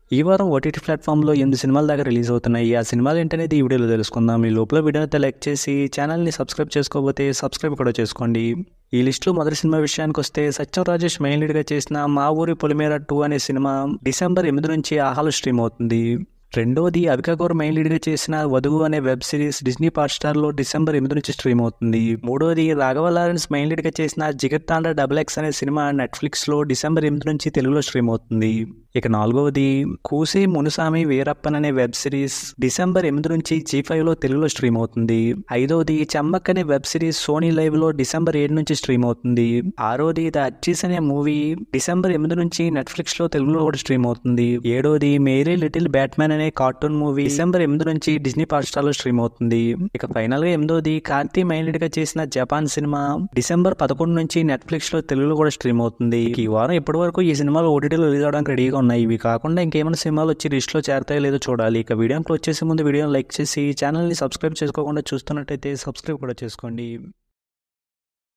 ఈ వారం ఓటీటీ ప్లాట్ఫామ్లో ఎనిమిది సినిమాల దాకా రిలీజ్ అవుతున్నాయి ఆ సినిమాలు ఏంటనేది ఈ వీడియోలో తెలుసుకుందాం ఈ లోపల వీడియోని అయితే లైక్ చేసి ఛానల్ని సబ్స్క్రైబ్ చేసుకోకపోతే సబ్స్క్రైబ్ కూడా చేసుకోండి ఈ లిస్టులో మొదటి సినిమా విషయానికి వస్తే సత్యం రాజేష్ మెయిన్ లీడ్గా చేసిన మా ఊరి పొలిమేర టూ అనే సినిమా డిసెంబర్ ఎనిమిది నుంచి ఆహాలు స్ట్రీమ్ అవుతుంది రెండోది అవికా గౌర్ మెయిన్ లీడ్గా చేసిన వధువు అనే వెబ్ సిరీస్ డిస్నీ హాట్ స్టార్లో డిసెంబర్ ఎనిమిది నుంచి స్ట్రీమ్ అవుతుంది మూడోది రాఘవ లారెన్స్ మెయిన్ లీడ్గా చేసిన జిగర్తాండ డబుల్ ఎక్స్ అనే సినిమా నెట్ఫ్లిక్స్లో డిసెంబర్ ఎనిమిది నుంచి తెలుగులో స్ట్రీమ్ అవుతుంది ఇక నాలుగవది కూసి మునుసామి వీరప్పన్ అనే వెబ్ సిరీస్ డిసెంబర్ ఎనిమిది నుంచి జీ ఫైవ్లో తెలుగులో స్ట్రీమ్ అవుతుంది ఐదవది చమ్మక్ అనే వెబ్ సిరీస్ సోనీ లైవ్లో డిసెంబర్ ఏడు నుంచి స్ట్రీమ్ అవుతుంది ఆరోది ద అచ్చీస్ అనే మూవీ డిసెంబర్ ఎనిమిది నుంచి నెట్ఫ్లిక్స్లో తెలుగులో కూడా స్ట్రీమ్ అవుతుంది ఏడోది మేరీ లిటిల్ బ్యాట్మెన్ అనే కార్టూన్ మూవీ డిసెంబర్ ఎనిమిది నుంచి డిస్నీ హాట్ లో స్ట్రీమ్ అవుతుంది ఇక ఫైనల్ గా ఎనిమిదోది కార్తీ మైండ్ గా చేసిన జపాన్ సినిమా డిసెంబర్ పదకొండు నుంచి నెట్ఫ్లిక్స్ లో తెలుగులో కూడా స్ట్రీమ్ అవుతుంది ఈ వారం ఇప్పటి వరకు ఈ సినిమాలు ఓటీటీలో రిలీజ్ అవడానికి రెడీగా ఉన్నాయి ఇవి కాకుండా ఇంకేమైనా సినిమాలు వచ్చి లిస్ట్ లో చేరతాయో లేదో చూడాలి ఇక వీడియోకి వచ్చేసే ముందు వీడియోని లైక్ చేసి ఛానల్ ని సబ్స్క్రైబ్ చేసుకోకుండా చూస్తున్నట్టయితే సబ్స్క్రైబ్ కూడా చేసుకోండి